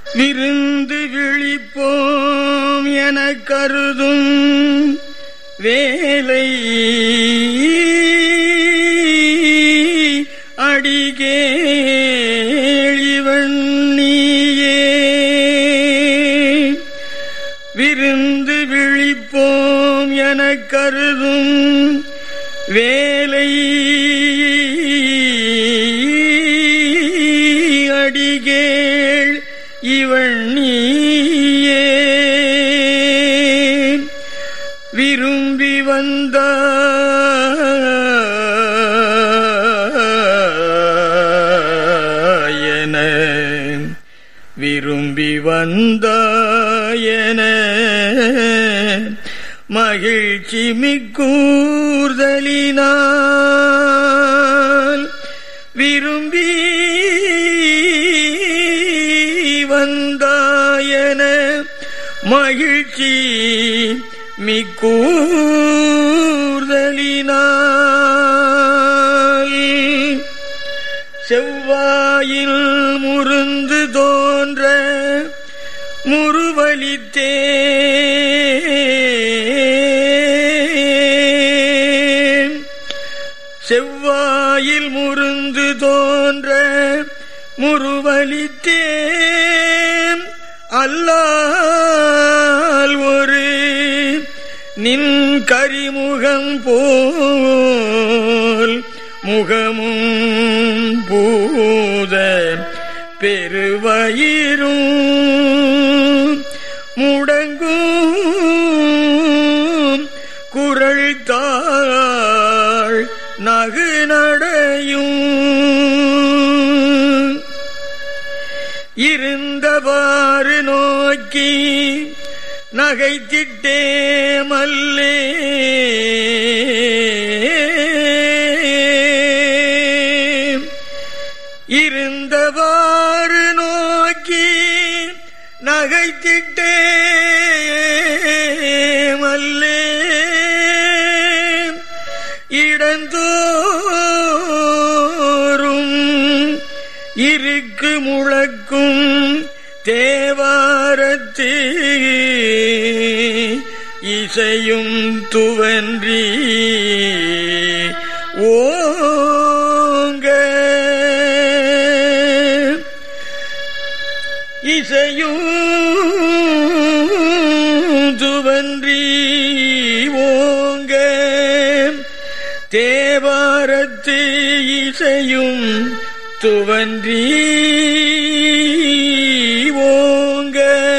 விருந்து விழிப்போம் என கருதும் வேலை அடிகேழிவன் நீயே விருந்து விழிப்போம் என கருதும் வேலை அடிகேள் இவள் நீயே விரும்பி வந்த என விரும்பி வந்தாயன மகிழ்ச்சி மிக்கூர்தலினால் விரும்பி வந்தாயன மகிழ்ச்சி மிக்கூர்தலினால் செவ்வாயில் முருந்து தோன்ற முருவலித்தே செவ்வாயில் முருந்து தோன்ற முருவலித்தேன் அல்லால் ஒரு நின் கரிமுகம் போல் முகமும் பூத பெருவயிரும் முடங்கும் குரல் தாழ் நகு நடையும் இருந்தவாறு நோக்கி நகைத்திட்டே மல்லே இருந்தவாறு நோக்கி நகைத்திட்டே மல்லே இடந்தோறும் இருக்கு முழக்கும் தேவாரத்து இசையும் துவன்றி ஓங்க இசையும் துவன்றி ஓங்க தேவாரத்து இசையும் துவன்றி ஓங்க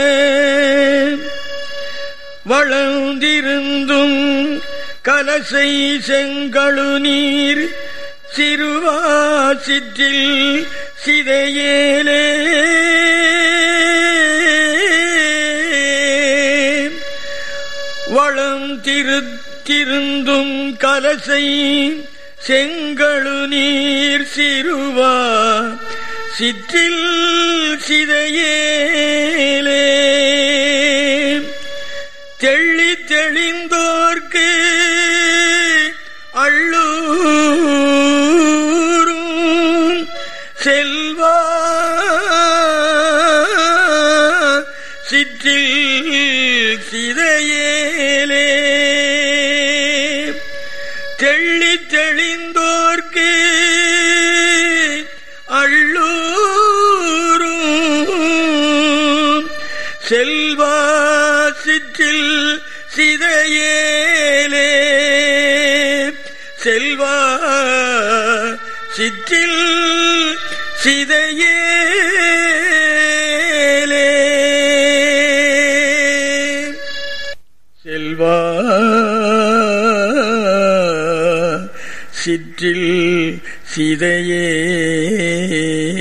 வளர்ந்திருந்தும் கலசை செங்கழு நீர் சிறுவாசிற்றில் சிதையேலே வளம் திருத்திருந்தும் கலசை செங்கழு நீர் சிறுவா சிற்றில் சிதையேலே தெள்ளி தெளிந்தோர்க்கு அள்ளூரும் செல்வா சிற்றில் சிதையேலே தெள்ளி தெளிந்தோர்க்கு அள்ளூரும் செல்வா சிற்றில் சிதையேலே செல்வா சிற்றில் சிதையேலே செல்வா சிற்றில் சிதையே